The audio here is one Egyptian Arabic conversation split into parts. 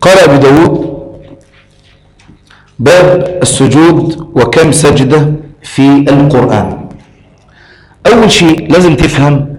قال أبي داود باب السجود وكم سجدة في القرآن أول شيء لازم تفهم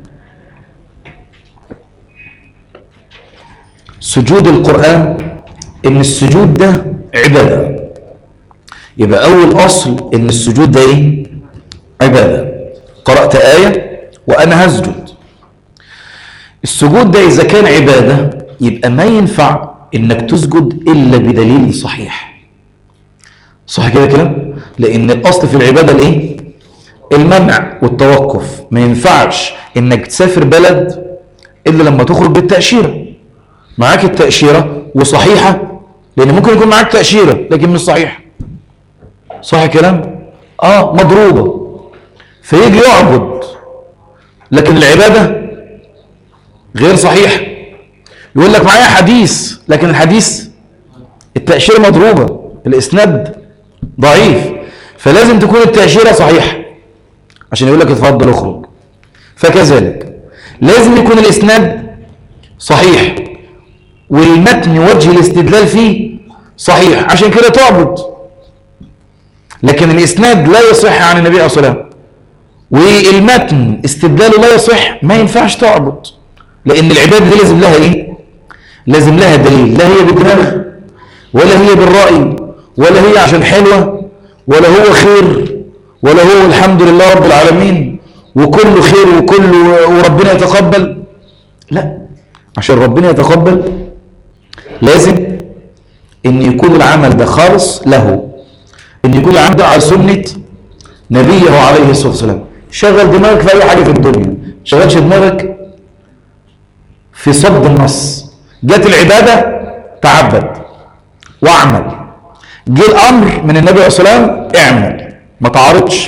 سجود القرآن إن السجود ده عبادة يبقى أول أصل إن السجود ده إيه؟ عبادة قرأت آية وأنا هسجد السجود ده إذا كان عبادة يبقى ما ينفع إنك تسجد إلا بدليل صحيح صح كده كلام لأن الأصل في العبادة الإيه؟ المنع والتوقف ما ينفعش إنك تسافر بلد إلا لما تخرج بالتأشيرة معاك التأشيرة وصحيحة لأن ممكن يكون معاك تأشيرة لكن مش صحيحة صح كلام آه مضروبة فيجي يعبد لكن العبادة غير صحيح يقول لك معايا حديث لكن الحديث التأشيرة مضروبة الإسناد ضعيف فلازم تكون التأشيرة صحيحة عشان يقول لك اتفضل اخرج فكذلك لازم يكون الإسناد صحيح والمتن وجه الاستدلال فيه صحيح عشان كده تعبد لكن الإسناد لا يصح عن النبي عليه الصلاة والسلام والمتن استدلاله لا يصح ما ينفعش تعبد لأن العبادة دي لازم لها إيه؟ لازم لها دليل لا هي بالدماغ ولا هي بالرأي ولا هي عشان حلوة ولا هو خير ولا هو الحمد لله رب العالمين وكله خير وكله وربنا يتقبل لا عشان ربنا يتقبل لازم ان يكون العمل ده خالص له ان يكون العمل ده على سنة نبيه عليه الصلاة والسلام شغل دماغك في اي حاجة في الدنيا شغلش دماغك في صد النص جت العبادة تعبد واعمل جه الامر من النبي عليه الصلاة والسلام اعمل ما تعارضش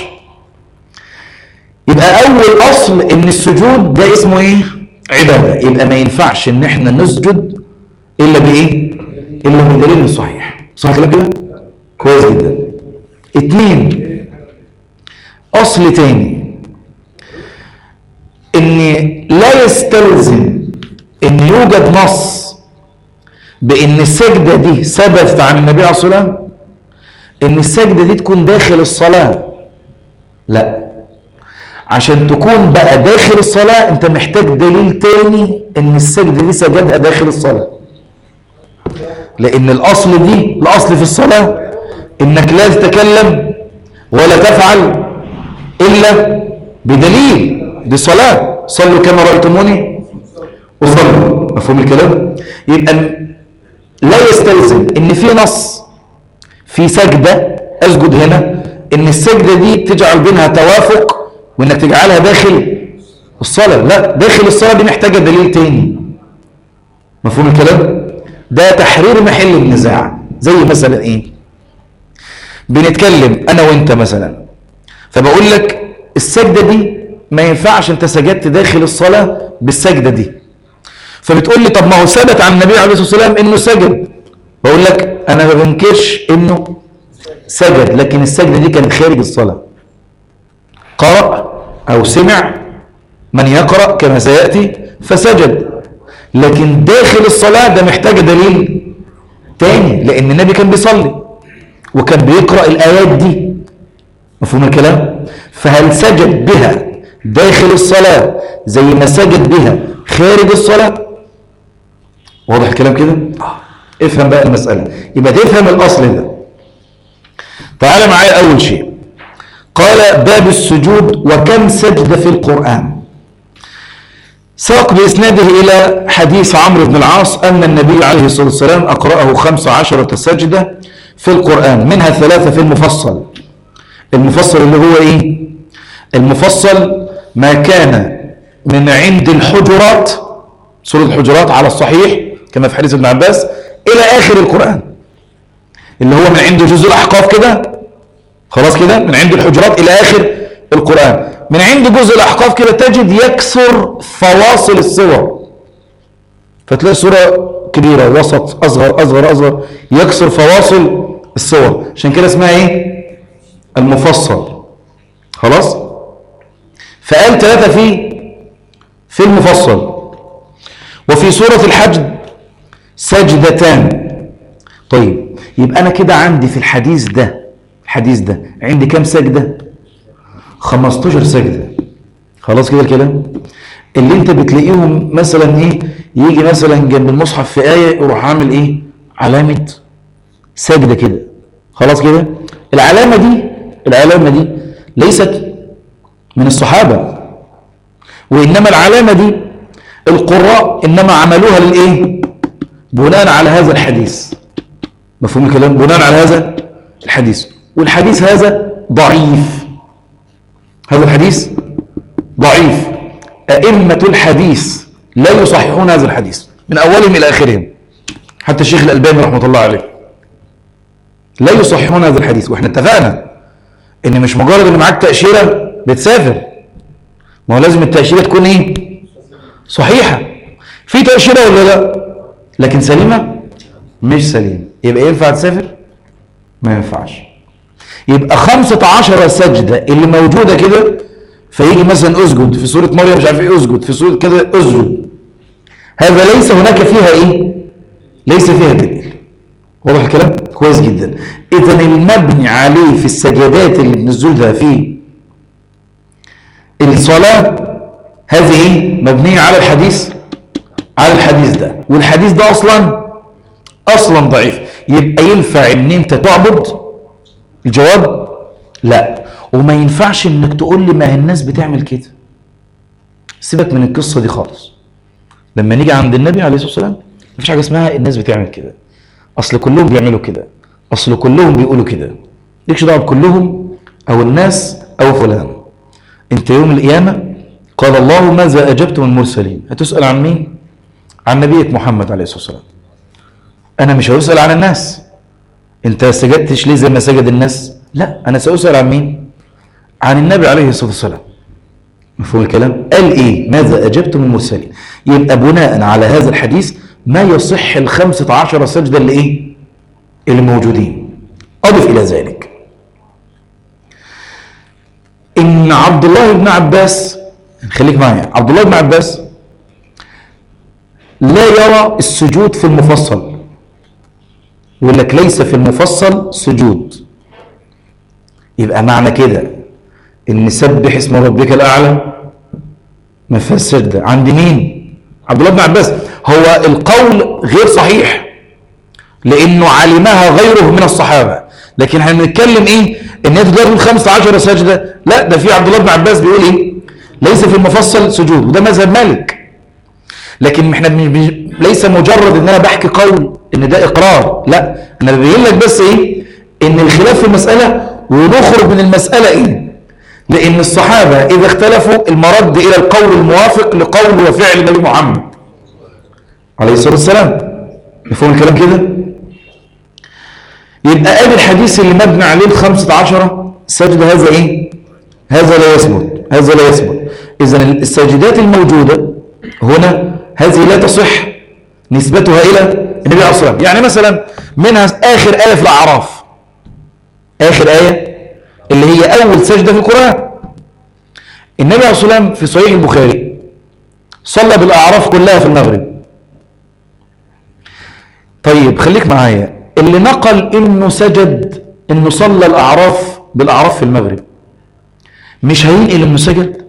يبقى اول اصل ان السجود ده اسمه ايه عبادة يبقى ما ينفعش ان احنا نسجد الا بايه الا بدليل صحيح صح كده كده كويس جدا اتنين اصل تاني ان لا يستلزم ان يوجد نص بان السجدة دي ثبتت عن النبي عليه الصلاة والسلام ان السجدة دي تكون داخل الصلاة لا عشان تكون بقى داخل الصلاة انت محتاج دليل تاني ان السجدة دي سجدها داخل الصلاة لان الاصل دي الاصل في الصلاة انك لا تتكلم ولا تفعل الا بدليل دي صلاة صلوا كما رأيتموني وصلوا مفهوم الكلام يبقى لا يستلزم ان في نص في سجدة اسجد هنا ان السجدة دي تجعل بينها توافق وانك تجعلها داخل الصلاة لا داخل الصلاة دي محتاجة دليل تاني مفهوم الكلام ده تحرير محل النزاع زي مثلا ايه بنتكلم انا وانت مثلا فبقول لك السجدة دي ما ينفعش انت سجدت داخل الصلاة بالسجدة دي فبتقول لي طب ما هو ثبت عن النبي عليه الصلاة والسلام انه سجد بقول لك انا ما بنكرش انه سجد لكن السجدة دي كانت خارج الصلاة قرأ او سمع من يقرأ كما سيأتي فسجد لكن داخل الصلاة ده محتاج دليل تاني لان النبي كان بيصلي وكان بيقرأ الآيات دي مفهوم الكلام فهل سجد بها داخل الصلاة زي ما سجد بها خارج الصلاة واضح الكلام كده افهم بقى المسألة يبقى تفهم الأصل ده تعال معايا أول شيء قال باب السجود وكم سجد في القرآن ساق بإسناده إلى حديث عمرو بن العاص أن النبي عليه الصلاة والسلام أقرأه خمس عشرة سجدة في القرآن منها ثلاثة في المفصل المفصل اللي هو إيه المفصل ما كان من عند الحجرات سورة الحجرات على الصحيح كما في حديث ابن عباس إلى آخر القرآن اللي هو من عند جزء الأحقاف كده خلاص كده من عند الحجرات إلى آخر القرآن من عند جزء الأحقاف كده تجد يكسر فواصل الصور فتلاقي صورة كبيرة وسط أصغر أصغر أصغر يكسر فواصل الصور عشان كده اسمها إيه المفصل خلاص فقال ثلاثة في في المفصل وفي سورة الحج سجدتان طيب يبقى انا كده عندي في الحديث ده الحديث ده عندي كام سجده 15 سجده خلاص كده الكلام اللي انت بتلاقيهم مثلا ايه يجي مثلا جنب المصحف في ايه يروح عامل ايه علامه سجده كده خلاص كده العلامه دي العلامه دي ليست من الصحابه وانما العلامه دي القراء انما عملوها للايه بناء على هذا الحديث مفهوم الكلام بناء على هذا الحديث والحديث هذا ضعيف هذا الحديث ضعيف أئمة الحديث لا يصححون هذا الحديث من أولهم إلى آخرهم حتى الشيخ الألباني رحمة الله عليه لا يصححون هذا الحديث واحنا اتفقنا ان مش مجرد ان معاك تأشيرة بتسافر ما هو لازم التأشيرة تكون ايه صحيحة في تأشيرة ولا لا لكن سليمة مش سليمة يبقى ينفع تسافر ما ينفعش يبقى خمسة عشر سجدة اللي موجودة كده فيجي مثلا اسجد في سورة مريم مش عارف ايه اسجد في سورة كده اسجد هذا ليس هناك فيها ايه ليس فيها دليل واضح الكلام كويس جدا اذا المبني عليه في السجدات اللي بنزلها في الصلاة هذه ايه مبنية على الحديث على الحديث ده والحديث ده اصلا اصلا ضعيف يبقى ينفع ان انت تعبد الجواب لا وما ينفعش انك تقول لي ما هي الناس بتعمل كده سيبك من القصه دي خالص لما نيجي عند النبي عليه الصلاه والسلام مفيش حاجه اسمها الناس بتعمل كده اصل كلهم بيعملوا كده اصل كلهم بيقولوا كده ليكش دعوه بكلهم او الناس او فلان انت يوم القيامه قال الله ماذا اجبتم المرسلين هتسال عن مين عن نبيك محمد عليه الصلاه والسلام انا مش هسال عن الناس انت سجدتش ليه زي ما سجد الناس لا انا ساسال عن مين عن النبي عليه الصلاه والسلام مفهوم الكلام قال ايه ماذا اجبتم المرسلين يبقى بناء على هذا الحديث ما يصح الخمسة عشر سجدة اللي ايه اللي موجودين اضف الى ذلك ان عبد الله بن عباس خليك معايا عبد الله بن عباس لا يرى السجود في المفصل يقول لك ليس في المفصل سجود يبقى معنى كده ان سبح اسم ربك الاعلى ما فيهاش سجده عند مين عبد الله بن عباس هو القول غير صحيح لانه علمها غيره من الصحابه لكن احنا بنتكلم ايه ان هي تقدر 15 سجده لا ده في عبد الله بن عباس بيقول ايه ليس في المفصل سجود وده مذهب مالك لكن احنا ليس مجرد ان انا بحكي قول ان ده اقرار لا انا ببين لك بس ايه ان الخلاف في المساله ونخرج من المساله ايه لان الصحابه اذا اختلفوا المرد الى القول الموافق لقول وفعل النبي محمد عليه الصلاه والسلام مفهوم الكلام كده يبقى ادي الحديث اللي مبني عليه الخمسة عشرة سجدة هذا ايه هذا لا يثبت هذا لا يثبت اذا الساجدات الموجودة هنا هذه لا تصح نسبتها الى النبي عليه الصلاه والسلام يعني مثلا منها اخر ايه في الاعراف اخر ايه اللي هي اول سجده في القران النبي عليه الصلاه والسلام في صحيح البخاري صلى بالاعراف كلها في المغرب طيب خليك معايا اللي نقل انه سجد انه صلى الاعراف بالاعراف في المغرب مش هينقل انه سجد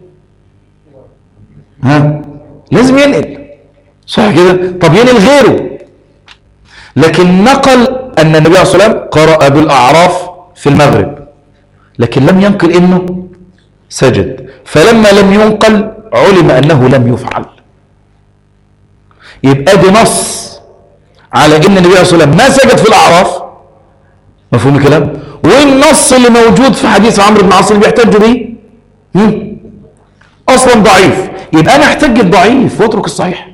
ها لازم ينقل صح كده طب ينقل غيره لكن نقل ان النبي عليه الصلاه والسلام قرأ بالاعراف في المغرب لكن لم ينقل انه سجد فلما لم ينقل علم انه لم يفعل يبقى دي نص على ان النبي عليه الصلاه والسلام ما سجد في الاعراف مفهوم الكلام والنص اللي موجود في حديث عمرو بن العاص اللي بيحتج به اصلا ضعيف يبقى انا احتج الضعيف واترك الصحيح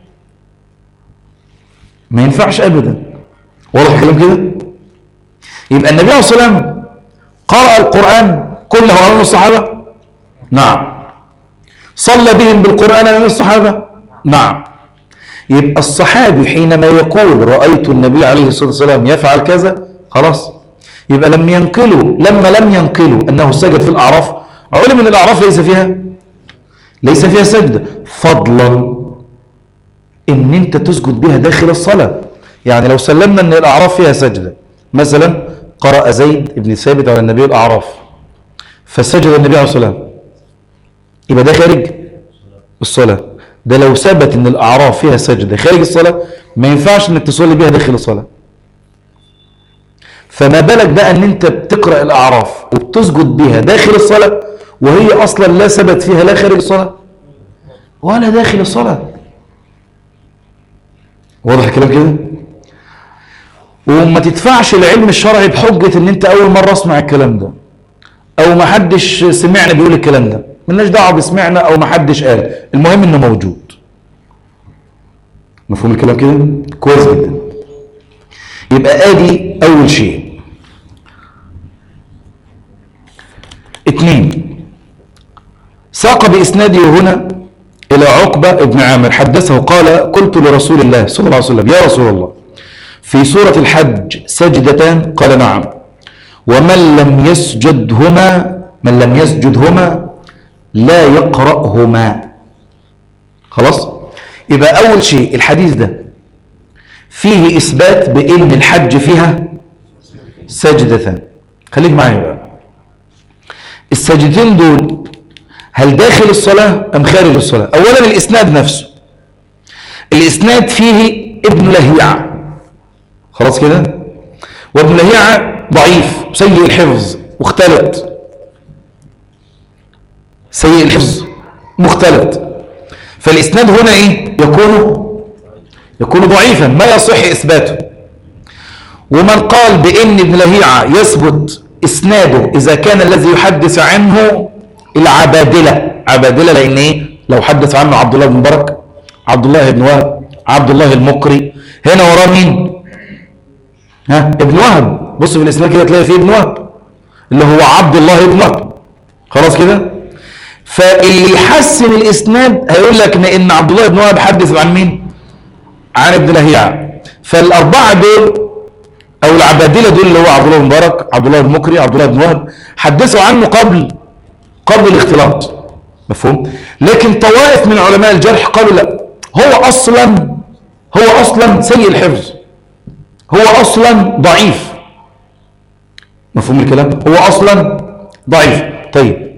ما ينفعش ابدا واضح الكلام كده يبقى النبي عليه الصلاه والسلام قرأ القرآن كله على الصحابة نعم صلى بهم بالقرآن أمام الصحابة نعم يبقى الصحابي حينما يقول رأيت النبي عليه الصلاة والسلام يفعل كذا خلاص يبقى لم ينقلوا لما لم ينقلوا أنه سجد في الأعراف علم أن الأعراف ليس فيها ليس فيها سجدة فضلا ان انت تسجد بها داخل الصلاة يعني لو سلمنا ان الاعراف فيها سجده مثلا قرأ زيد بن ثابت على النبي الاعراف فسجد النبي عليه الصلاه والسلام يبقى ده خارج الصلاه ده لو ثبت ان الاعراف فيها سجده خارج الصلاه ما ينفعش انك تصلي بيها داخل الصلاه فما بالك بقى ان انت بتقرا الاعراف وبتسجد بيها داخل الصلاه وهي اصلا لا ثبت فيها لا خارج الصلاه ولا داخل الصلاه واضح الكلام كده وما تدفعش العلم الشرعي بحجه ان انت اول مره اسمع الكلام ده او ما حدش سمعنا بيقول الكلام ده ملناش دعوه بسمعنا او ما حدش قال المهم انه موجود مفهوم الكلام كده كويس جدا يبقى ادي اول شيء اثنين ساق باسناده هنا الى عقبه ابن عامر حدثه قال قلت لرسول الله صلى الله عليه وسلم يا رسول الله في سوره الحج سجدتان قال نعم ومن لم يسجدهما من لم يسجدهما لا يقرأهما خلاص يبقى أول شيء الحديث ده فيه إثبات بأن الحج فيها سجدتان خليك معايا بقى السجدتين دول هل داخل الصلاة أم خارج الصلاة أولا الإسناد نفسه الإسناد فيه ابن لهيعة خلاص كده وابن لهيعة ضعيف سيء الحفظ واختلط سيء الحفظ مختلط فالإسناد هنا إيه يكون يكون ضعيفا ما يصح إثباته ومن قال بأن ابن لهيعة يثبت إسناده إذا كان الذي يحدث عنه العبادلة عبادلة لأن إيه لو حدث عنه عبد الله بن مبارك عبد الله بن وهب عبد الله المقري هنا وراه مين ها ابن وهب بص في الإسناد كده تلاقي فيه ابن وهب اللي هو عبد الله بن وهب خلاص كده فاللي يحسن الاسناد هيقول لك ان عبد الله بن وهب حدث عن مين عن ابن لهيعة فالاربعه دول او العبادله دول اللي هو عبد الله بن مبارك عبد الله بن مكري عبد الله بن وهب حدثوا عنه قبل قبل الاختلاط مفهوم لكن طوائف من علماء الجرح قالوا لا هو اصلا هو اصلا سيء الحفظ هو اصلا ضعيف مفهوم الكلام هو اصلا ضعيف طيب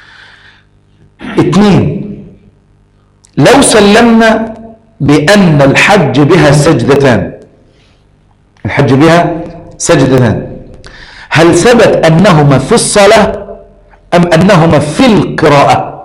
اثنين لو سلمنا بأن الحج بها سجدتان الحج بها سجدتان هل ثبت أنهما في الصلاة أم أنهما في القراءة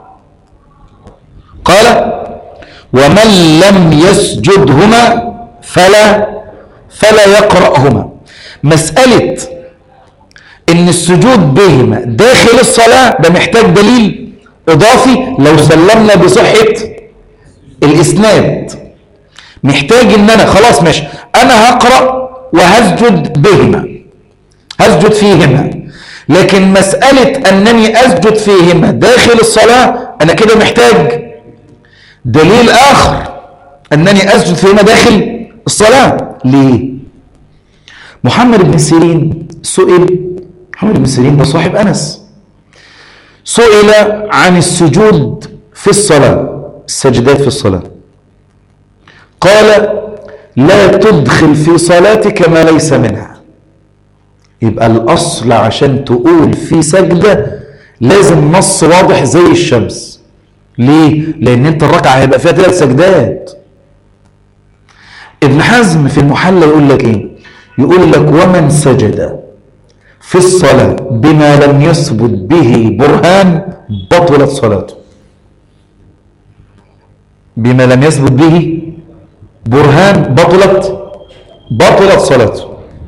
قال ومن لم يسجدهما فلا فلا يقرأهما مسألة ان السجود بهما داخل الصلاة ده محتاج دليل اضافي لو سلمنا بصحة الاسناد محتاج ان انا خلاص ماشي انا هقرأ وهسجد بهما هسجد فيهما لكن مسألة انني اسجد فيهما داخل الصلاة انا كده محتاج دليل اخر انني اسجد فيهما داخل الصلاة ليه محمد بن سيرين سئل محمد بن سيرين ده صاحب انس سئل عن السجود في الصلاة السجدات في الصلاة قال لا تدخل في صلاتك ما ليس منها يبقى الأصل عشان تقول في سجدة لازم نص واضح زي الشمس ليه؟ لأن أنت الركعة هيبقى فيها ثلاث سجدات ابن حزم في المحلى يقول لك إيه؟ يقول لك ومن سجد في الصلاة بما لم يثبت به برهان بطلت صلاته بما لم يثبت به برهان بطلت بطلت صلاته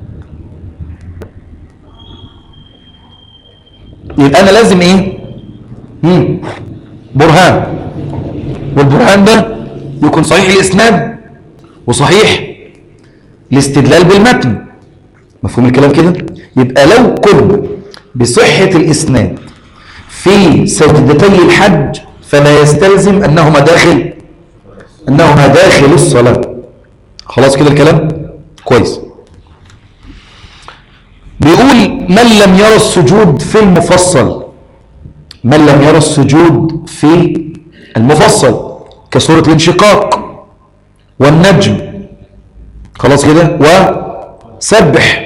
يبقى انا لازم ايه مم. برهان والبرهان ده يكون صحيح الاسناد وصحيح الاستدلال بالمتن مفهوم الكلام كده يبقى لو كنا بصحة الإسناد في سجدتي الحج فلا يستلزم أنهما داخل أنهما داخل الصلاة خلاص كده الكلام كويس بيقول من لم يرى السجود في المفصل من لم يرى السجود في المفصل كسورة الانشقاق والنجم خلاص كده وسبح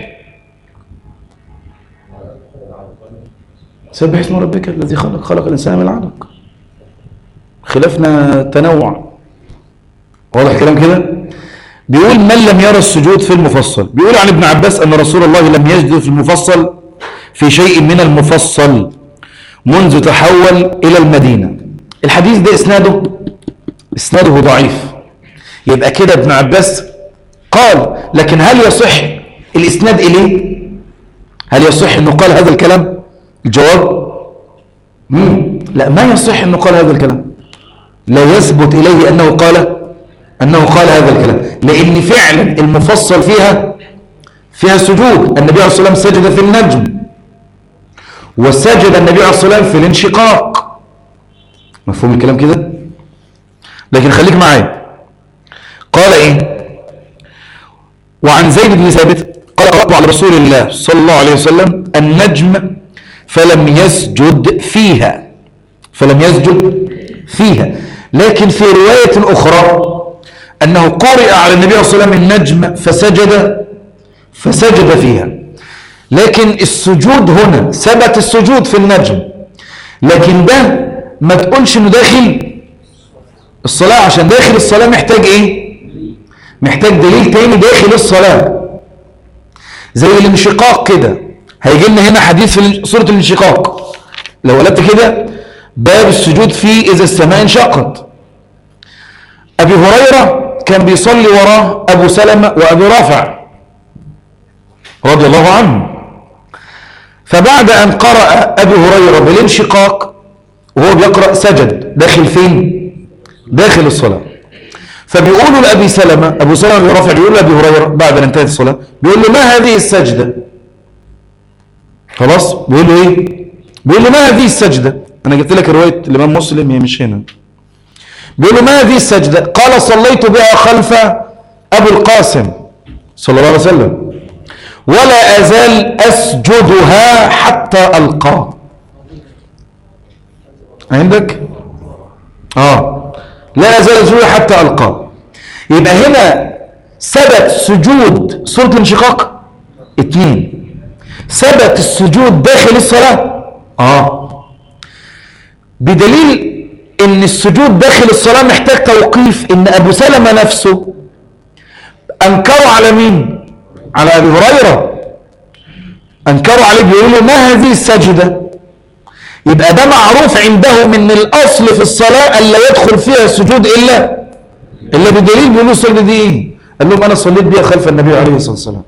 سبح اسم ربك الذي خلق خلق الإنسان من علق خلافنا تنوع واضح الكلام كده بيقول من لم يرى السجود في المفصل بيقول عن ابن عباس أن رسول الله لم يسجد في المفصل في شيء من المفصل منذ تحول إلى المدينة الحديث ده إسناده إسناده ضعيف يبقى كده ابن عباس قال لكن هل يصح الإسناد إليه هل يصح أنه قال هذا الكلام الجواب مم. لا ما يصح أنه قال هذا الكلام لا يثبت إليه أنه قال أنه قال هذا الكلام لأن فعلا المفصل فيها فيها سجود النبي عليه الصلاة والسلام سجد في النجم وسجد النبي عليه الصلاة والسلام في الانشقاق مفهوم الكلام كده لكن خليك معايا قال ايه وعن زيد بن ثابت قال قرأت على رسول الله صلى الله عليه وسلم النجم فلم يسجد فيها فلم يسجد فيها لكن في رواية أخرى أنه قرئ على النبي صلى الله عليه وسلم النجم فسجد فسجد فيها لكن السجود هنا ثبت السجود في النجم لكن ده ما تقولش انه داخل الصلاة عشان داخل الصلاة محتاج ايه محتاج دليل تاني داخل الصلاة زي الانشقاق كده هيجي لنا هنا حديث في سورة الانشقاق لو قلبت كده باب السجود فيه إذا السماء انشقت أبي هريرة كان بيصلي وراه أبو سلمة وأبو رافع رضي الله عنه فبعد أن قرأ أبي هريرة بالانشقاق وهو بيقرأ سجد داخل فين داخل الصلاة فبيقولوا لأبي سلمة أبو سلمة أبي رافع بيقول لأبي هريرة بعد أن انتهت الصلاة بيقول له ما هذه السجدة خلاص بيقول له إيه بيقول له ما هذه السجدة أنا جبت لك رواية الإمام مسلم هي مش هنا بيقول له ما هذه السجدة قال صليت بها خلف أبو القاسم صلى الله عليه وسلم ولا أزال أسجدها حتى ألقاه عندك آه لا أزال أسجدها حتى ألقاه يبقى هنا ثبت سجود سورة الانشقاق اتنين ثبت السجود داخل الصلاة آه بدليل ان السجود داخل الصلاة محتاج توقيف ان ابو سلمة نفسه انكروا على مين على ابي هريرة انكروا عليه بيقولوا ما هذه السجدة يبقى ده معروف عندهم ان الاصل في الصلاة الا يدخل فيها السجود الا الا بدليل بيقولوا السجدة دي ايه قال لهم انا صليت بيها خلف النبي عليه الصلاة والسلام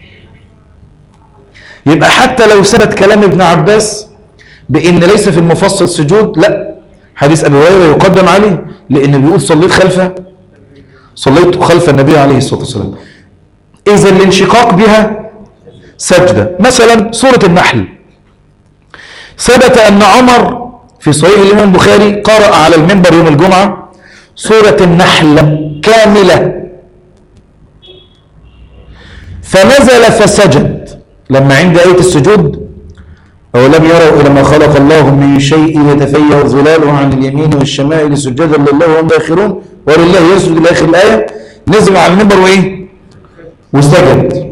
يبقى حتى لو ثبت كلام ابن عباس بان ليس في المفصل سجود لا حديث ابي هريره يقدم عليه لان بيقول صليت خلف صليت خلف النبي عليه الصلاه والسلام اذا الانشقاق بها سجده مثلا سوره النحل ثبت ان عمر في صحيح الامام البخاري قرأ على المنبر يوم الجمعه سوره النحل كامله فنزل فسجد لما عند ايه السجود أولم يروا إلى ما خلق الله من شيء يتفيأ ظلاله عن اليمين والشمائل سجدا لله وهم داخرون ولله يسجد إلى آخر الآية نزل على المنبر وإيه؟ وسجد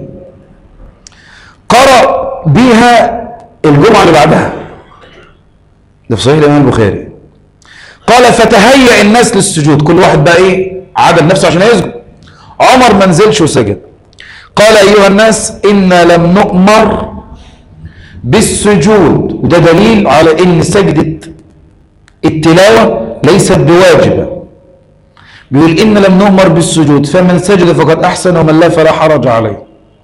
قرأ بها الجمعة اللي بعدها ده في صحيح الإمام البخاري قال فتهيأ الناس للسجود كل واحد بقى إيه؟ عدل نفسه عشان يسجد عمر ما نزلش وسجد قال أيها الناس إنا لم نؤمر بالسجود وده دليل على ان سجدة التلاوة ليست بواجبة بيقول إن لم نؤمر بالسجود فمن سجد فقد أحسن ومن لا فلا حرج عليه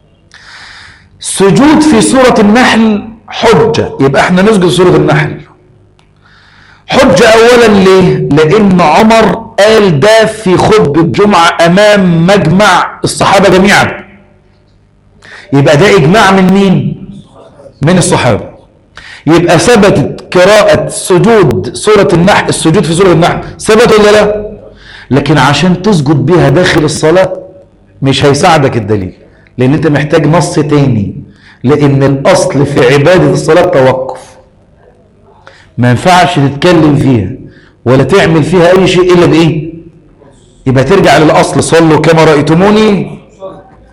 سجود في سورة النحل حجة يبقى احنا نسجد سورة النحل حجة أولا ليه لأن عمر قال ده في خطبة جمعة أمام مجمع الصحابة جميعا يبقى ده إجماع من مين من الصحابة يبقى ثبتت قراءة سجود سورة النحل السجود في سورة النحل ثبت ولا لا لكن عشان تسجد بيها داخل الصلاة مش هيساعدك الدليل لأن أنت محتاج نص تاني لأن الأصل في عبادة الصلاة توقف ما ينفعش تتكلم فيها ولا تعمل فيها أي شيء إلا بإيه يبقى ترجع للأصل صلوا كما رأيتموني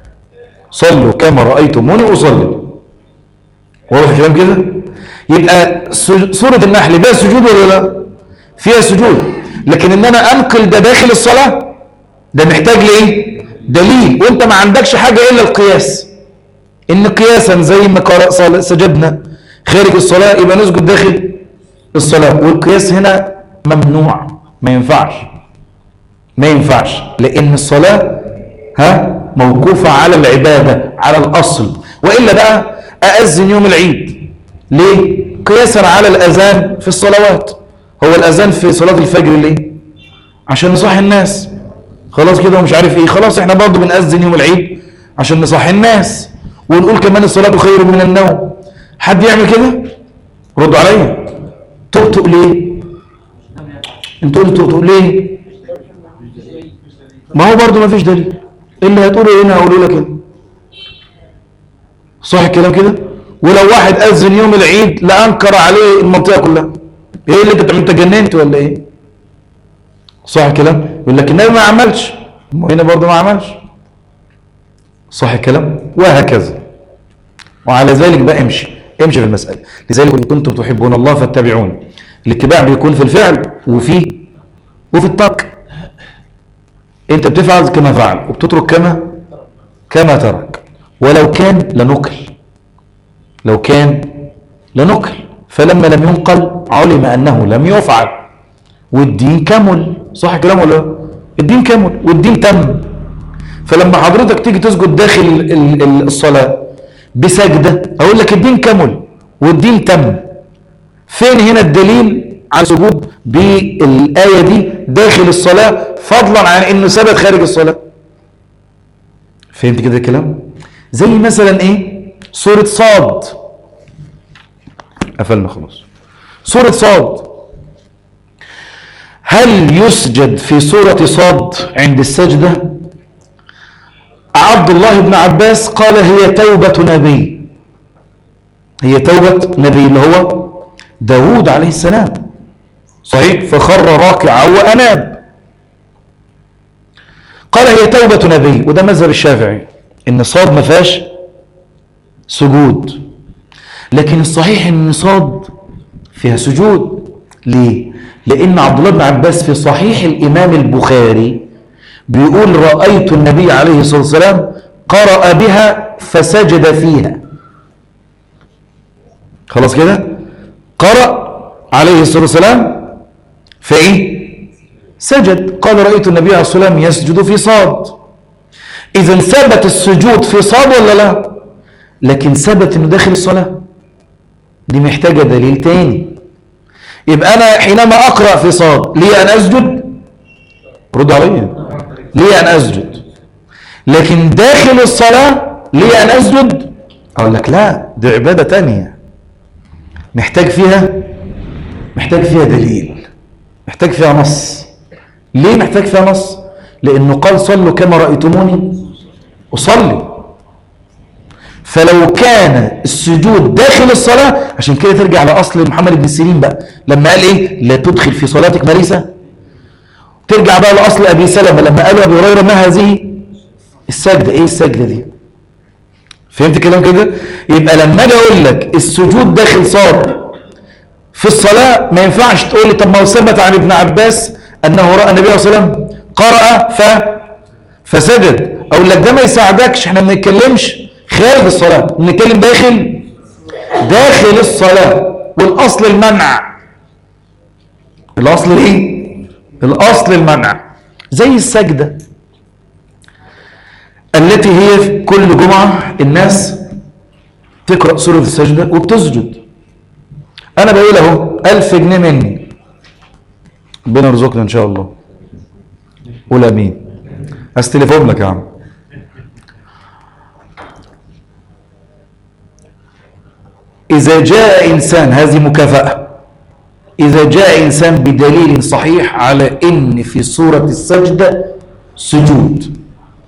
صلوا كما رأيتموني أصلي واضح الكلام كده يبقى سج- سورة النحل فيها سجود ولا لا فيها سجود لكن ان انا انقل ده داخل الصلاة ده محتاج لايه دليل وانت ما عندكش حاجة الا القياس ان قياسا زي ما قرأ صل- سجدنا خارج الصلاة يبقى نسجد داخل الصلاة والقياس هنا ممنوع ما ينفعش ما ينفعش لان الصلاة ها موقوفة على العبادة على الاصل وإلا بقى أأذن يوم العيد ليه قياسا على الأذان في الصلوات هو الأذان في صلاة الفجر ليه عشان نصحي الناس خلاص كده ومش عارف ايه خلاص احنا برضه بنأذن يوم العيد عشان نصحي الناس ونقول كمان الصلاة خير من النوم حد يعمل كده ردوا عليا تقطق ليه انتوا قلتوا تقطق ليه ما هو برضه ما فيش دليل اللي هتقوله هنا هقوله لك هنا صح الكلام كده ولو واحد اذن يوم العيد لانكر عليه المنطقه كلها ايه اللي انت بتعمل انت جننت ولا ايه صح الكلام يقول لك النبي ما عملش ما هنا برضه ما عملش صح الكلام وهكذا وعلى ذلك بقى امشي امشي في المساله لذلك ان كنتم تحبون الله فاتبعون الاتباع بيكون في الفعل وفي وفي الترك انت بتفعل كما فعل وبتترك كما كما ترك ولو كان لنقل لو كان لنقل فلما لم ينقل علم انه لم يفعل والدين كمل صح الكلام ولا لا؟ الدين كمل والدين تم فلما حضرتك تيجي تسجد داخل ال- ال- ال- الصلاه بسجده اقول لك الدين كمل والدين تم فين هنا الدليل على السجود بالايه دي داخل الصلاه فضلا عن انه ثبت خارج الصلاه فهمت كده الكلام زي مثلا ايه سورة صاد قفلنا خلاص سورة صاد هل يسجد في سورة صاد عند السجدة عبد الله بن عباس قال هي توبة نبي هي توبة نبي اللي هو داود عليه السلام صحيح فخر راكعا وأناب قال هي توبة نبي وده مذهب الشافعي ان صاد ما فيهاش سجود لكن الصحيح ان صاد فيها سجود ليه لان عبد الله بن عباس في صحيح الامام البخاري بيقول رايت النبي عليه الصلاه والسلام قرأ بها فسجد فيها خلاص كده قرأ عليه الصلاه والسلام فايه سجد قال رأيت النبي عليه الصلاة والسلام يسجد في صاد إذا ثبت السجود في صاد ولا لا لكن ثبت انه داخل الصلاة دي محتاجة دليل تاني يبقى أنا حينما أقرأ في صاد لي أن أسجد رد عليا لي أن أسجد لكن داخل الصلاة لي أن أسجد أقول لك لا دي عبادة تانية محتاج فيها محتاج فيها دليل محتاج فيها نص ليه محتاج فيها نص لانه قال صلوا كما رايتموني اصلي فلو كان السجود داخل الصلاه عشان كده ترجع لاصل محمد بن سيرين بقى لما قال ايه لا تدخل في صلاتك مريسه ترجع بقى لاصل ابي سلمه لما قال ابي هريره ما هذه السجده ايه السجده دي فهمت الكلام كده يبقى لما اجي اقول لك السجود داخل صاد في الصلاة ما ينفعش تقول لي طب ما هو ثبت عن ابن عباس أنه رأى النبي صلى الله عليه وسلم قرأ ف فسجد أقول لك ده ما يساعدكش احنا ما بنتكلمش خارج الصلاة بنتكلم داخل داخل الصلاة والأصل المنع الأصل إيه؟ الأصل المنع زي السجدة التي هي في كل جمعة الناس تقرأ سورة السجدة وبتسجد انا بقول اهو ألف جنيه مني ربنا يرزقنا ان شاء الله قول امين استلفهم لك يا عم اذا جاء انسان هذه مكافأة اذا جاء انسان بدليل صحيح على ان في سورة السجدة سجود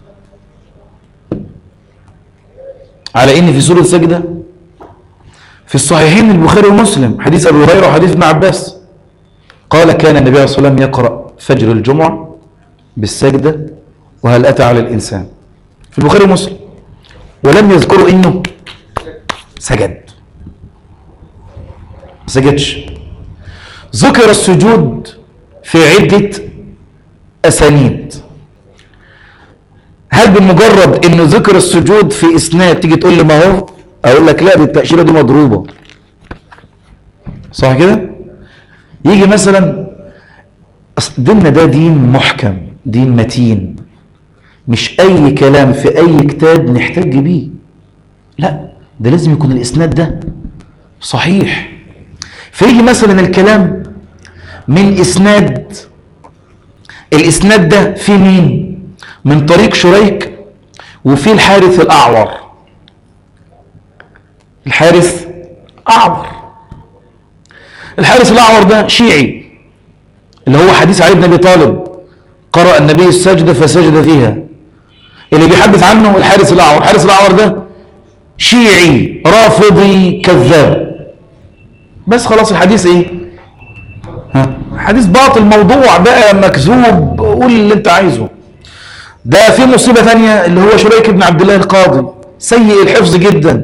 على ان في سورة السجدة في الصحيحين البخاري ومسلم حديث ابي هريره وحديث ابن عباس قال كان النبي صلى الله عليه وسلم يقرا فجر الجمعه بالسجده وهل اتى على الانسان في البخاري ومسلم ولم يذكروا انه سجد ما سجدش ذكر السجود في عدة أسانيد هل بمجرد انه ذكر السجود في اسناد تيجي تقول لي ما هو اقول لك لا دي التأشيرة دي مضروبة صح كده يجي مثلا أصل ديننا ده دين محكم دين متين مش اي كلام في اي كتاب نحتج بيه لا ده لازم يكون الاسناد ده صحيح فيجي مثلا الكلام من اسناد الاسناد ده في مين من طريق شريك وفي الحارث الاعور الحارث اعور الحارث الاعور ده شيعي اللي هو حديث علي بن ابي طالب قرأ النبي السجدة فسجد فيها اللي بيحدث عنه الحارث الاعور الحارث الاعور ده شيعي رافضي كذاب بس خلاص الحديث ايه ها حديث باطل موضوع بقى مكذوب قول اللي انت عايزه ده في مصيبة ثانية اللي هو شريك بن عبد الله القاضي سيء الحفظ جدا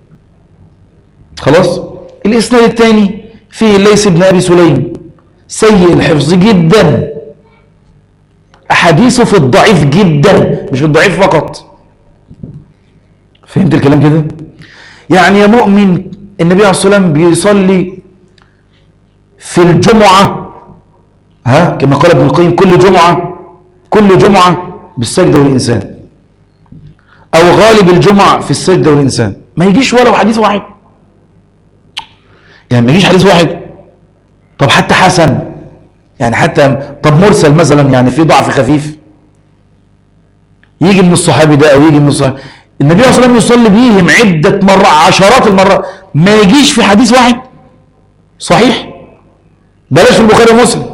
خلاص الاسناد الثاني فيه ليس بن ابي سليم سيء الحفظ جدا احاديثه في الضعيف جدا مش في الضعيف فقط فهمت الكلام كده يعني يا مؤمن النبي عليه الصلاه والسلام بيصلي في الجمعه ها كما قال ابن القيم كل جمعه كل جمعه بالسجده والانسان او غالب الجمعه في السجده والانسان ما يجيش ولو حديث واحد يعني ما يجيش حديث واحد طب حتى حسن يعني حتى طب مرسل مثلا يعني في ضعف خفيف يجي من الصحابي ده او يجي من الصحابي النبي صلى الله عليه وسلم يصلي بيهم عدة مرات عشرات المرات ما يجيش في حديث واحد صحيح بلاش في البخاري ومسلم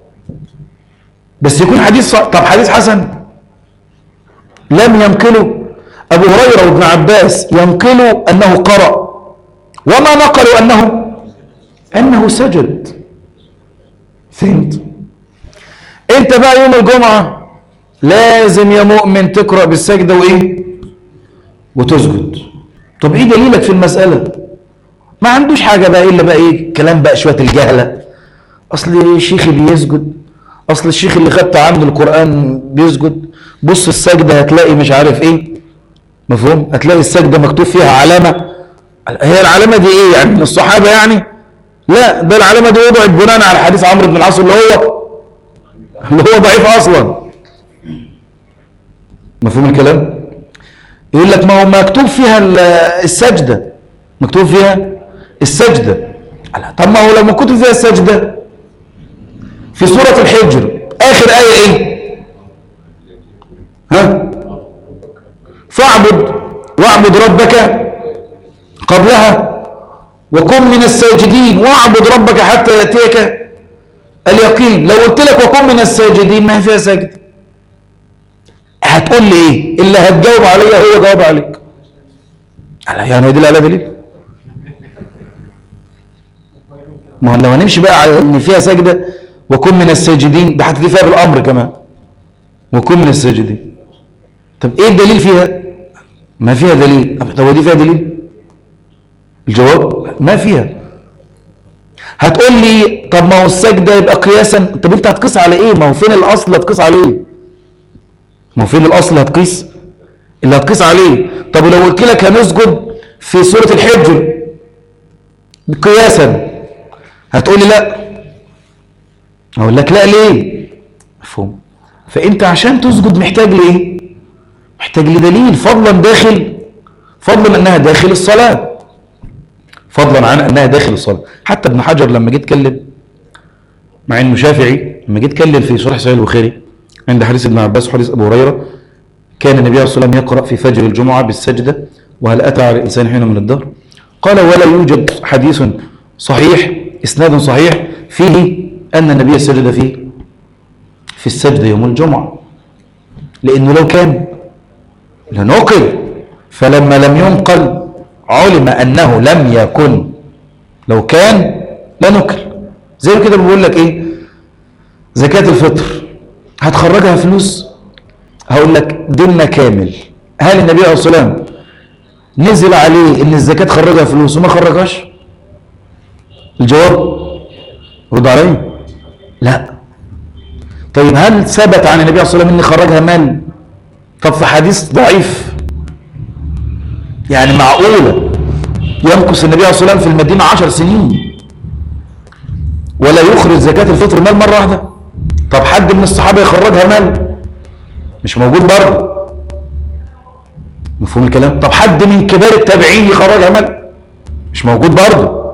بس يكون حديث صح. طب حديث حسن لم ينقله ابو هريره وابن عباس ينقلوا انه قرأ وما نقلوا انه انه سجد فهمت انت بقى يوم الجمعه لازم يا مؤمن تقرأ بالسجده وايه وتسجد طب ايه دليلك في المسألة ما عندوش حاجة بقى الا بقى ايه كلام بقى شوية الجهلة اصل الشيخ بيسجد اصل الشيخ اللي خدت عنده القرآن بيسجد بص السجدة هتلاقي مش عارف ايه مفهوم هتلاقي السجدة مكتوب فيها علامة هي العلامة دي ايه يعني من الصحابة يعني لا ده العلامة دي وضعت بناء على حديث عمرو بن العاص اللي هو اللي هو ضعيف اصلا مفهوم الكلام يقول لك ما هو مكتوب فيها السجدة مكتوب فيها السجدة طب ما هو لما كتب فيها السجدة في سورة الحجر آخر آية إيه ها فاعبد واعبد ربك قبلها وكن من الساجدين واعبد ربك حتى يأتيك اليقين لو قلت لك وكن من الساجدين ما هي فيها سجد هتقول لي ايه اللي هتجاوب عليا هو جاوب عليك يعني دي على دليل ما هو لو هنمشي بقى على ان فيها سجده وكن من الساجدين ده هتيجي فيها بالامر كمان وكن من الساجدين طب ايه الدليل فيها ما فيها دليل طب هو دي فيها دليل الجواب ما فيها هتقول لي طب ما هو السجده يبقى قياسا طب انت هتقيس على ايه ما هو فين الاصل هتقيس عليه ما هو فين الاصل هتقيس اللي هتقيس عليه طب ولو قلت لك هنسجد في سوره الحجر قياسا هتقول لي لا اقول لك لا ليه مفهوم فانت عشان تسجد محتاج لايه محتاج لدليل فضلا داخل فضلا انها داخل الصلاه فضلا عن انها داخل الصلاه حتى ابن حجر لما جه يتكلم مع انه شافعي لما جه يتكلم في شرح صحيح البخاري عند حديث ابن عباس وحديث ابو هريره كان النبي عليه الصلاه والسلام يقرا في فجر الجمعه بالسجده وهل اتى على الانسان حين من الدهر قال ولا يوجد حديث صحيح اسناد صحيح فيه ان النبي سجد فيه في السجده يوم الجمعه لانه لو كان لنقل فلما لم ينقل علم انه لم يكن لو كان لنقل زي كده بقول لك ايه زكاه الفطر هتخرجها فلوس هقول لك ديننا كامل هل النبي عليه الصلاه والسلام نزل عليه ان الزكاة خرجها فلوس وما خرجهاش الجواب رد علي لا طيب هل ثبت عن النبي صلى الله عليه وسلم ان خرجها مال طب في حديث ضعيف يعني معقولة يمكث النبي صلى الله عليه وسلم في المدينة عشر سنين ولا يخرج زكاة الفطر مال مرة واحدة طب حد من الصحابة يخرجها مال مش موجود برضه مفهوم الكلام طب حد من كبار التابعين يخرجها مال مش موجود برضه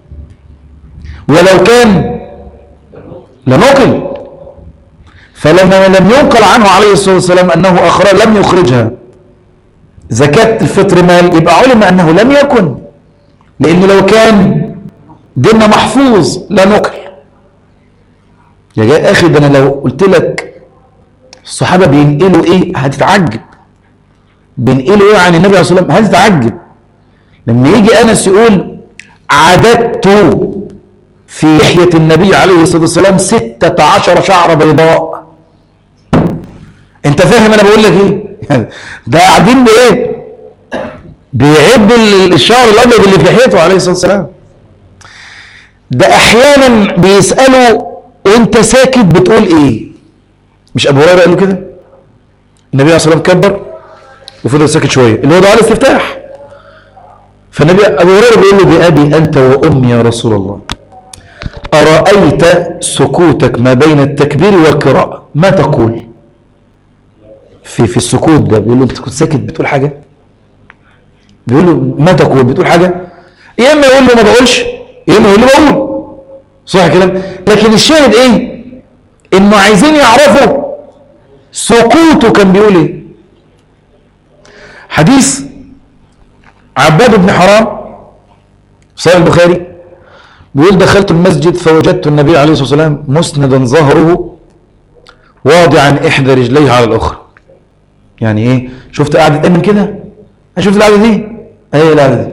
ولو كان لنقل فلما لم ينقل عنه عليه الصلاة والسلام أنه أخرج لم يخرجها زكاة الفطر مال يبقى علم أنه لم يكن لأنه لو كان ديننا محفوظ لا نقل يا جاي أخي ده أنا لو قلت لك الصحابة بينقلوا إيه هتتعجب بينقلوا إيه عن النبي عليه الصلاة والسلام هتتعجب لما يجي أنس يقول عددت في لحية النبي عليه الصلاة والسلام ستة عشر شعر بيضاء انت فاهم انا بقول لك ايه ده قاعدين بايه بيعد الشعر الابيض اللي في لحيته عليه الصلاة والسلام ده احيانا بيسألوا وانت ساكت بتقول ايه مش ابو هريره قال له كده النبي عليه الصلاه والسلام كبر وفضل ساكت شويه اللي هو ده على الاستفتاح فالنبي ابو هريره بيقول له بابي انت وامي يا رسول الله أرأيت سكوتك ما بين التكبير والقراءة ما تقول في في السكوت ده بيقول له انت كنت ساكت بتقول حاجة بيقول له ما تقول بتقول حاجة يا اما يقول له ما بقولش يا اما يقول له بقول صح كلام لكن الشاهد ايه انه عايزين يعرفوا سكوته كان بيقول ايه حديث عباد بن حرام صحيح البخاري بيقول دخلت المسجد فوجدت النبي عليه الصلاة والسلام مسندا ظهره واضعا إحدى رجليه على الأخرى يعني إيه شفت قاعدة أمن كده أنا شفت القعدة دي أيه القعدة دي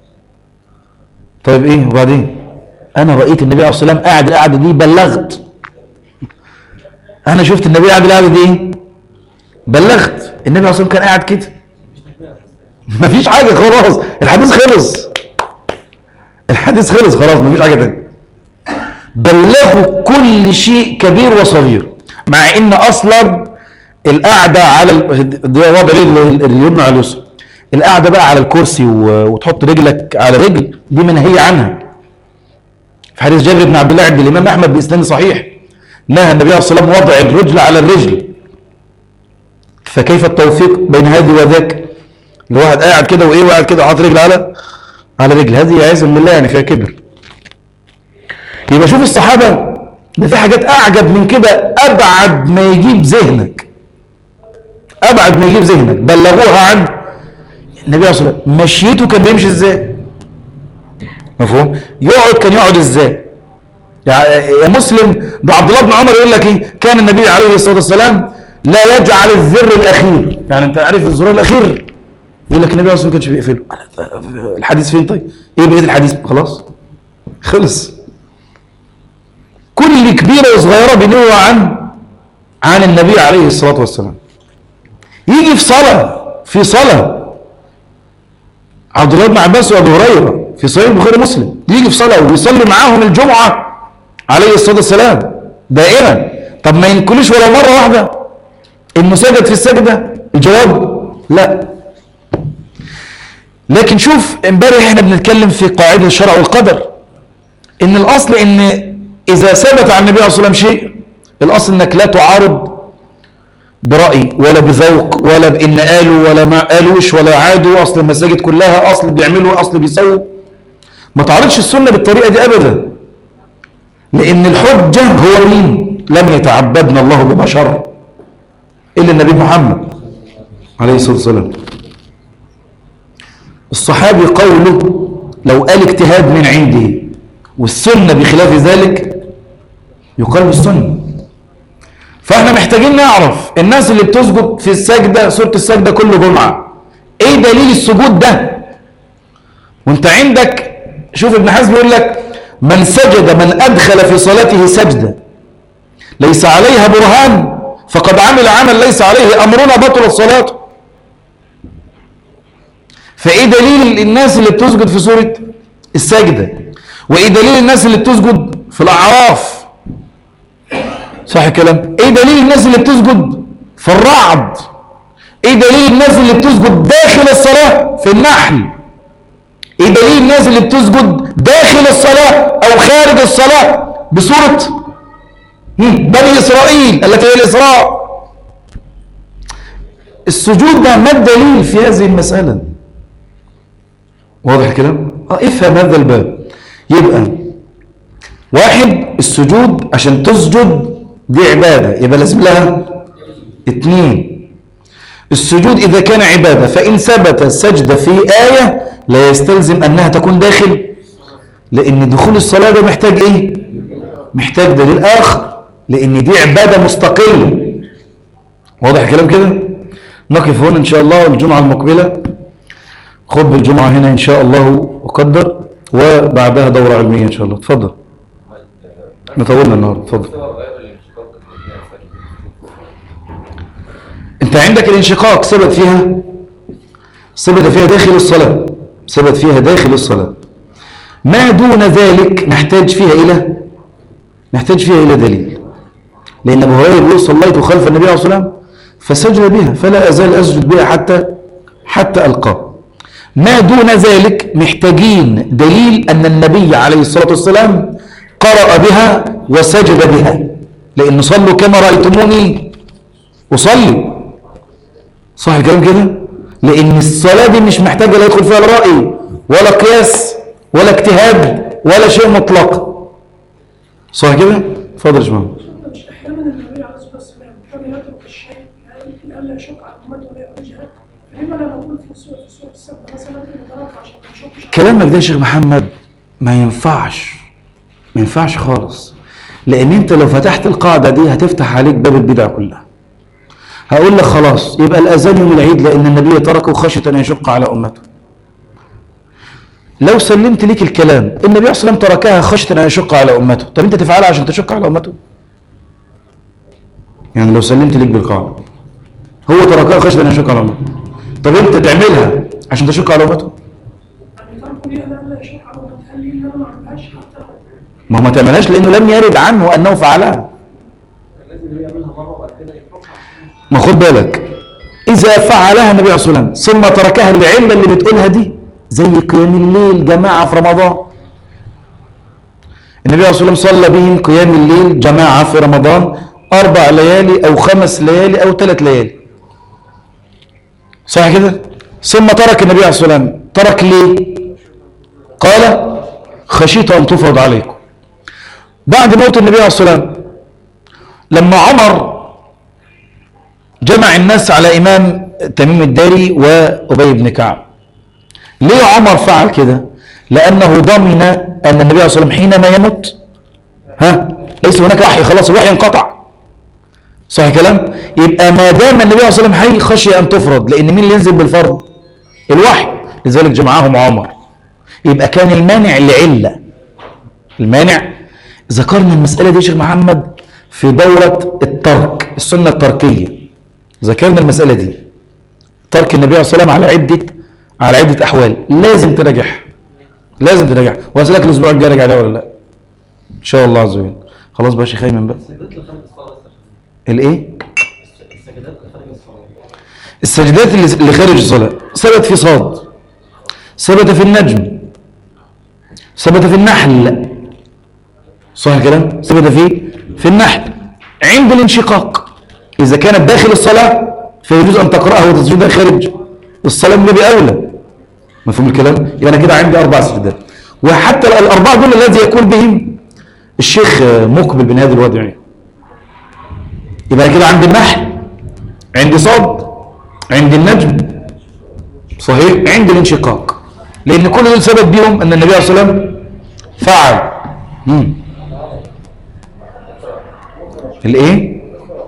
طيب إيه وبعدين أنا رأيت النبي عليه الصلاة والسلام قاعد القعدة دي بلغت أنا شفت النبي قاعد القعدة دي بلغت النبي عليه الصلاة والسلام كان قاعد كده مفيش حاجة خلاص الحديث خلص الحديث خلص خلاص مفيش حاجة تانية بلغوا كل شيء كبير وصغير مع ان اصلا القعدة على ال- وضع رجل اليمنى على اليسرى القعدة بقى على الكرسي و- وتحط رجلك على رجل دي منهية عنها في حديث جابر بن عبد الله عند الامام احمد باسناد صحيح نهى النبي عليه الصلاه والسلام وضع الرجل على الرجل فكيف التوفيق بين هذه وذاك الواحد قاعد كده وايه وقاعد كده حاطط رجل على على رجل هذه عياذا بالله يعني فيها كبر يبقى شوف الصحابه ده في حاجات اعجب من كده ابعد ما يجيب ذهنك ابعد ما يجيب ذهنك بلغوها عن النبي عليه الصلاه والسلام مشيته كان بيمشي ازاي مفهوم يقعد كان يقعد ازاي يعني يا مسلم ده عبد الله بن عمر يقول لك ايه كان النبي عليه الصلاه والسلام لا يجعل الذر الاخير يعني انت عارف الزرار الاخير يقول لك النبي عليه الصلاه والسلام ما كانش بيقفله الحديث فين طيب ايه بقيه الحديث خلاص خلص كل كبيره وصغيره بنوع عن عن النبي عليه الصلاه والسلام يجي في صلاه في صلاه عبد الله بن عباس وابو هريره في صحيح البخاري ومسلم يجي في صلاه ويصلي معاهم الجمعه عليه الصلاه والسلام دائما طب ما ينكلوش ولا مره واحده انه سجد في السجده الجواب لا لكن شوف امبارح احنا بنتكلم في قاعده الشرع والقدر ان الاصل ان اذا ثبت عن النبي عليه الصلاه والسلام شيء الاصل انك لا تعارض برأي ولا بذوق ولا بإن قالوا ولا ما قالوش ولا عادوا أصل المساجد كلها أصل بيعملوا أصل بيسووا ما تعرضش السنة بالطريقة دي أبدا لأن الحجة هو مين لم يتعبدنا الله ببشر إلا النبي محمد عليه الصلاة والسلام الصحابي قوله لو قال اجتهاد من عنده والسنة بخلاف ذلك يقال بالسنة فاحنا محتاجين نعرف الناس اللي بتسجد في السجدة سورة السجدة كل جمعة ايه دليل السجود ده وانت عندك شوف ابن حزم يقول لك من سجد من ادخل في صلاته سجدة ليس عليها برهان فقد عمل عمل ليس عليه امرنا بطل الصلاة فايه دليل الناس اللي بتسجد في سوره السجده وايه دليل الناس اللي بتسجد في الاعراف صح الكلام ايه دليل الناس اللي بتسجد في الرعد ايه دليل الناس اللي بتسجد داخل الصلاه في النحل ايه دليل الناس اللي بتسجد داخل الصلاه او خارج الصلاه بسوره بني اسرائيل التي هي الاسراء السجود ده ما الدليل في هذه المساله واضح الكلام اه افهم هذا الباب يبقى واحد السجود عشان تسجد دي عبادة يبقى لازم لها اتنين السجود إذا كان عبادة فإن ثبت السجدة في آية لا يستلزم أنها تكون داخل لأن دخول الصلاة ده محتاج إيه؟ محتاج دليل آخر لأن دي عبادة مستقلة واضح الكلام كده؟ نقف هنا إن شاء الله الجمعة المقبلة خطب الجمعة هنا إن شاء الله وقدر وبعدها دورة علمية إن شاء الله اتفضل نطولنا النهاردة اتفضل انت عندك الانشقاق ثبت فيها ثبت فيها داخل الصلاة ثبت فيها داخل الصلاة ما دون ذلك نحتاج فيها إلى نحتاج فيها إلى دليل لأن أبو هريرة يقول صليت خلف النبي عليه الصلاة والسلام فسجد بها فلا أزال أسجد بها حتى حتى ألقاه ما دون ذلك محتاجين دليل أن النبي عليه الصلاة والسلام قرأ بها وسجد بها لأن صلوا كما رأيتموني أصلي صح الكلام كده لأن الصلاة دي مش محتاجة لا يدخل فيها لا رأي ولا قياس ولا اجتهاد ولا شيء مطلق صح كده اتفضل يا شباب احيانا النبي عليه الصلاه والسلام كان يترك الشيء يعني الا يشق على امته ولا يخرجها فلما لا نقول في سوره في سوره السبت مثلا نترك عشان ما نشقش كلامك ده يا شيخ محمد ما ينفعش ما ينفعش خالص لان انت لو فتحت القاعده دي هتفتح عليك باب البدع كلها هقول لك خلاص يبقى الاذان يوم العيد لان النبي تركه خشيه ان يشق على امته لو سلمت ليك الكلام النبي عليه الصلاه والسلام تركها خشيه ان يشق على امته طب انت تفعلها عشان تشق على امته يعني لو سلمت ليك بالقاعده هو تركها خشيه ان يشق على امته طب انت تعملها عشان تشق على امته يعني تركوا لي انا الا يشق على امته قال لي ان انا ما اعملهاش حتى ما هو ما تعملهاش لانه لم يرد عنه انه فعلها ما خد بالك اذا فعلها النبي عليه الصلاه والسلام ثم تركها العله اللي بتقولها دي زي قيام الليل جماعه في رمضان النبي عليه الصلاه والسلام صلى بهم قيام الليل جماعه في رمضان اربع ليالي او خمس ليالي او ثلاث ليالي صح كده ثم ترك النبي عليه الصلاه والسلام ترك ليه قال خشيت ان تفرض عليكم بعد موت النبي عليه الصلاه والسلام لما عمر جمع الناس على إمام تميم الداري وأبي بن كعب ليه عمر فعل كده لأنه ضمن أن النبي عليه الصلاة والسلام حينما يموت ها ليس هناك وحي خلاص الوحي انقطع صح الكلام يبقى ما دام النبي عليه الصلاة والسلام حي خشي أن تفرض لأن مين اللي ينزل بالفرض الوحي لذلك جمعهم عمر يبقى كان المانع لعلة المانع ذكرنا المسألة دي يا شيخ محمد في دورة الترك السنة التركية ذكرنا المسألة دي ترك النبي عليه الصلاة والسلام على عدة على عدة أحوال لازم تراجعها لازم تراجعها وأسألك الأسبوع الجاي راجع عليها ولا لا إن شاء الله عز وجل خلاص بقى يا شيخ أيمن بقى الإيه؟ السجدات اللي اللي خارج الصلاة ثبت في صاد ثبت في النجم ثبت في النحل صح الكلام ثبت في في النحل عند الانشقاق إذا كانت داخل الصلاة فيجوز أن تقرأها وتسجدها خارج الصلاة من باب أولى مفهوم الكلام؟ يبقى أنا كده عندي أربع سجدات وحتى الأربعة دول الذي يقول بهم الشيخ مقبل بن هادي الوادعي يبقى أنا كده عندي النحل عندي صاد عندي النجم صحيح عندي الانشقاق لأن كل دول ثبت بيهم أن النبي عليه الصلاة والسلام فعل مم. الايه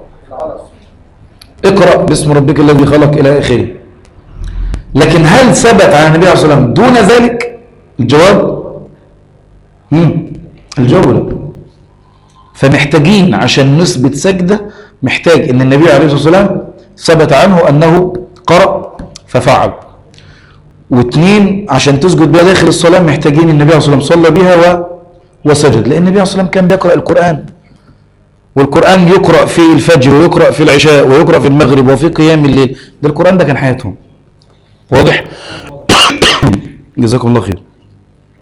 اقرأ باسم ربك الذي خلق إلى آخره لكن هل ثبت عن النبي عليه الصلاة والسلام دون ذلك الجواب مم. الجواب لا فمحتاجين عشان نثبت سجدة محتاج ان النبي عليه الصلاة والسلام ثبت عنه أنه قرأ ففعل واثنين عشان تسجد بها داخل الصلاة محتاجين النبي عليه الصلاة والسلام صلى بها و... وسجد لأن النبي عليه الصلاة والسلام كان بيقرأ القرآن والقرآن يقرأ في الفجر ويقرأ في العشاء ويقرأ في المغرب وفي قيام الليل ده القرآن ده كان حياتهم واضح جزاكم الله خير